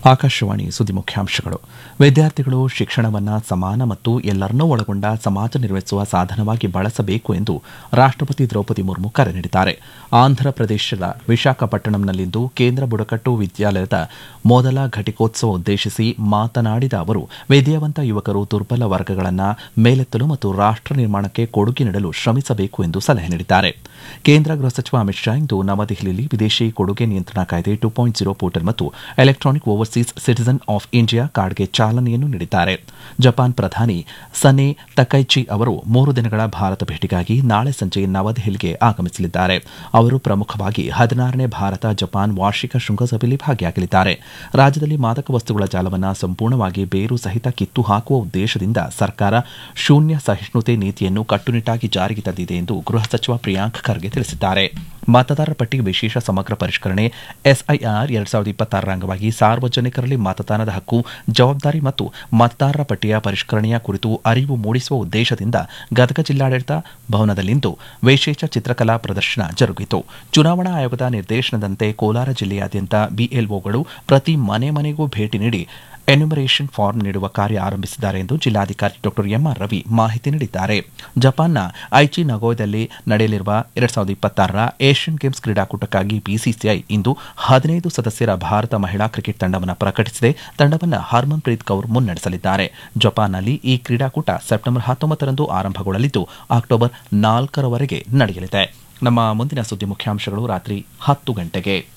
ಆಕಾಶವಾಣಿ ಸುದ್ದಿ ಮುಖ್ಯಾಂಶಗಳು ವಿದ್ಯಾರ್ಥಿಗಳು ಶಿಕ್ಷಣವನ್ನು ಸಮಾನ ಮತ್ತು ಎಲ್ಲರನ್ನೂ ಒಳಗೊಂಡ ಸಮಾಜ ನಿರ್ಮಿಸುವ ಸಾಧನವಾಗಿ ಬಳಸಬೇಕು ಎಂದು ರಾಷ್ಟಪತಿ ದ್ರೌಪದಿ ಮುರ್ಮು ಕರೆ ನೀಡಿದ್ದಾರೆ ಆಂಧ್ರಪ್ರದೇಶದ ವಿಶಾಖಪಟ್ಟಣಂನಲ್ಲಿಂದು ಕೇಂದ್ರ ಬುಡಕಟ್ಟು ವಿದ್ಯಾಲಯದ ಮೊದಲ ಘಟಿಕೋತ್ಸವ ಉದ್ದೇಶಿಸಿ ಮಾತನಾಡಿದ ಅವರು ವಿದ್ಯಾವಂತ ಯುವಕರು ದುರ್ಬಲ ವರ್ಗಗಳನ್ನು ಮೇಲೆತ್ತಲು ಮತ್ತು ರಾಷ್ಟ ನಿರ್ಮಾಣಕ್ಕೆ ಕೊಡುಗೆ ನೀಡಲು ಶ್ರಮಿಸಬೇಕು ಎಂದು ಸಲಹೆ ನೀಡಿದ್ದಾರೆ ಕೇಂದ್ರ ಗೃಹ ಸಚಿವ ಅಮಿತ್ ಶಾ ಇಂದು ನವದೆಹಲಿಯಲ್ಲಿ ವಿದೇಶಿ ಕೊಡುಗೆ ನಿಯಂತ್ರಣ ಕಾಯ್ದೆ ಟು ಪಾಯಿಂಟ್ ಜೀರೋ ಪೋರ್ಟಲ್ ಮತ್ತು electronic overseas citizen of India ಕಾರ್ಡ್ಗೆ ಚಾಲನೆಯನ್ನು ನೀಡಿದ್ದಾರೆ ಜಪಾನ್ ಪ್ರಧಾನಿ ಸನೆ ತಕೈಚಿ ಅವರು ಮೂರು ದಿನಗಳ ಭಾರತ ಭೇಟಿಗಾಗಿ ನಾಳೆ ಸಂಜೆ ನವದೆಹಲಿಗೆ ಆಗಮಿಸಲಿದ್ದಾರೆ ಅವರು ಪ್ರಮುಖವಾಗಿ ಹದಿನಾರನೇ ಭಾರತ ಜಪಾನ್ ವಾರ್ಷಿಕ ಶೃಂಗಸಭೆಯಲ್ಲಿ ಭಾಗಿಯಾಗಲಿದ್ದಾರೆ ರಾಜ್ಯದಲ್ಲಿ ಮಾದಕ ವಸ್ತುಗಳ ಜಾಲವನ್ನು ಸಂಪೂರ್ಣವಾಗಿ ಬೇರು ಸಹಿತ ಕಿತ್ತು ಹಾಕುವ ಉದ್ದೇಶದಿಂದ ಸರ್ಕಾರ ಶೂನ್ಯ ಸಹಿಷ್ಣುತೆ ನೀತಿಯನ್ನು ಕಟ್ಟುನಿಟ್ಟಾಗಿ ಜಾರಿಗೆ ತಂದಿದೆ ಎಂದು ಗೃಹ ಸಚಿವ ಪ್ರಿಯಾಂಕ್ ಖರ್ಗೆ ತಿಳಿಸಿದ್ದಾರೆ ಮತದಾರರ ಪಟ್ಟಿ ವಿಶೇಷ ಸಮಗ್ರ ಪರಿಷ್ಕರಣೆ ಎಸ್ಐಆರ್ ಎರಡ್ ಸಾವಿರದ ಇಪ್ಪತ್ತಾರರ ಅಂಗವಾಗಿ ಸಾರ್ವಜನಿಕರಲ್ಲಿ ಮತದಾನದ ಹಕ್ಕು ಜವಾಬ್ದಾರಿ ಮತ್ತು ಮತದಾರರ ಪಟ್ಟಿಯ ಪರಿಷ್ಕರಣೆಯ ಕುರಿತು ಅರಿವು ಮೂಡಿಸುವ ಉದ್ದೇಶದಿಂದ ಗದಗ ಜಿಲ್ಲಾಡಳಿತ ಭವನದಲ್ಲಿಂದು ವಿಶೇಷ ಚಿತ್ರಕಲಾ ಪ್ರದರ್ಶನ ಜರುಗಿತು ಚುನಾವಣಾ ಆಯೋಗದ ನಿರ್ದೇಶನದಂತೆ ಕೋಲಾರ ಜಿಲ್ಲೆಯಾದ್ಯಂತ ಬಿಎಲ್ಒಗಳು ಪ್ರತಿ ಮನೆ ಮನೆಗೂ ಭೇಟಿ ನೀಡಿ ಎನ್ಯುಮರೇಷನ್ ಫಾರ್ಮ್ ನೀಡುವ ಕಾರ್ಯ ಆರಂಭಿಸಿದ್ದಾರೆ ಎಂದು ಜಿಲ್ಲಾಧಿಕಾರಿ ಡಾ ಎಂಆರ್ ರವಿ ಮಾಹಿತಿ ನೀಡಿದ್ದಾರೆ ಜಪಾನ್ನ ಐಚಿ ನಗೋಯದಲ್ಲಿ ನಡೆಯಲಿರುವ ಎರಡ್ ಸಾವಿರದ ಇಪ್ಪತ್ತಾರರ ಏಷ್ಯನ್ ಗೇಮ್ಸ್ ಕ್ರೀಡಾಕೂಟಕ್ಕಾಗಿ ಬಿಸಿಸಿಐ ಇಂದು ಹದಿನೈದು ಸದಸ್ಯರ ಭಾರತ ಮಹಿಳಾ ಕ್ರಿಕೆಟ್ ತಂಡವನ್ನು ಪ್ರಕಟಿಸಿದೆ ತಂಡವನ್ನು ಹರ್ಮನ್ ಪ್ರೀತ್ ಕೌರ್ ಮುನ್ನಡೆಸಲಿದ್ದಾರೆ ಜಪಾನ್ನಲ್ಲಿ ಈ ಕ್ರೀಡಾಕೂಟ ಸೆಪ್ಟೆಂಬರ್ ಹತ್ತೊಂಬತ್ತರಂದು ಆರಂಭಗೊಳ್ಳಲಿದ್ದು ಅಕ್ಟೋಬರ್ ನಾಲ್ಕರವರೆಗೆ ನಡೆಯಲಿದೆ ನಮ್ಮ ಮುಂದಿನ ಸುದ್ದಿ ಮುಖ್ಯಾಂಶಗಳು ರಾತ್ರಿ ಹತ್ತು ಗಂಟೆಗೆ